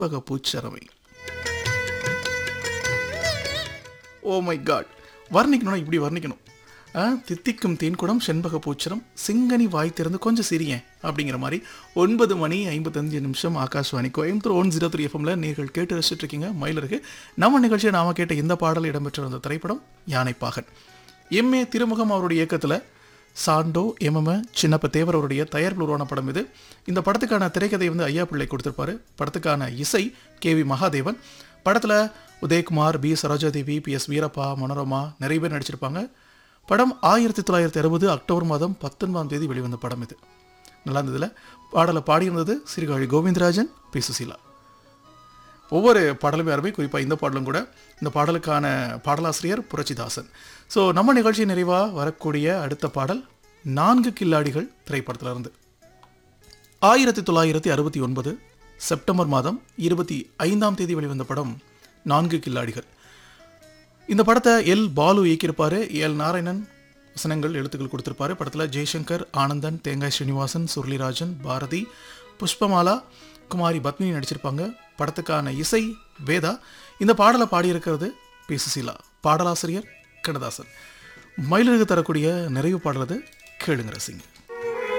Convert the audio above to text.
Shenbaga பூச்சரவை oh my God வர்ணிக்கணும்னா இப்படி வர்ணிக்கணும் ஆ, தித்திக்கும் தேன்குடம் செண்பக பூச்சரம் சிங்கனி வாய் திறந்து கொஞ்சம் சிரியேன் அப்படிங்கிற மாதிரி ஒன்பது மணி ஐம்பத்தஞ்சு நிமிஷம் Akashvani Coimbatore one zero three எஃப்எம்ல நீங்கள் கேட்டு ரசிச்சுட்டு இருக்கீங்க மயிலருக்கு நம்ம நிகழ்ச்சியை நாம கேட்ட இந்த பாடல் இடம்பெற்றிருந்த திரைப்படம் யானைப்பாகன் எம்ஏ திருமுகம் அவருடைய இயக்கத்தில் சாண்டோ எமம சின்னப்ப தேவர் அவருடைய தயாரிப்பில் உருவான படம் இது இந்த படத்துக்கான திரைக்கதை வந்து ஐயா பிள்ளை கொடுத்திருப்பாரு படத்துக்கான இசை கே வி மகாதேவன் படத்தில் Udayakumar B Sarojadevi P S Veerappa Manorama நிறைய பேர் நடிச்சிருப்பாங்க படம் ஆயிரத்தி தொள்ளாயிரத்தி அறுபது அக்டோபர் மாதம் பத்தொன்பதாம் தேதி வெளிவந்த படம் இது நல்லா இருந்ததுல பாடலை பாடியிருந்தது சீர்காழி கோவிந்தராஜன் பி சுசீலா ஒவ்வொரு பாடலுமே அருமை குறிப்பாக இந்த பாடலும் கூட இந்த பாடலுக்கான பாடலாசிரியர் புரட்சிதாசன் ஸோ நம்ம நிகழ்ச்சி நிறைவாக வரக்கூடிய அடுத்த பாடல் நான்கு கில்லாடிகள் திரைப்படத்துல இருந்து ஆயிரத்தி தொள்ளாயிரத்தி அறுபத்தி ஒன்பது செப்டம்பர் மாதம் இருபத்தி ஐந்தாம் தேதி வெளிவந்த படம் நான்கு கில்லாடிகள் இந்த படத்தை எல் பாலு இயக்கியிருப்பாரு எல் நாராயணன் வசனங்கள் எழுத்துக்கள் கொடுத்திருப்பாரு படத்தில் ஜெய்சங்கர் ஆனந்தன் தேங்காய் ஸ்ரீனிவாசன் சுருளிராஜன் பாரதி புஷ்பமாலா குமாரி பத்மினி நடிச்சிருப்பாங்க படத்துக்கான இசை வேதா இந்த பாடலை பாடியிருக்கிறது பி சுசீலா பாடலாசிரியர் கண்ணதாசன் மயிலுக்கு தரக்கூடிய நிறைவு பாடலது கேளுங்க ரசிங்க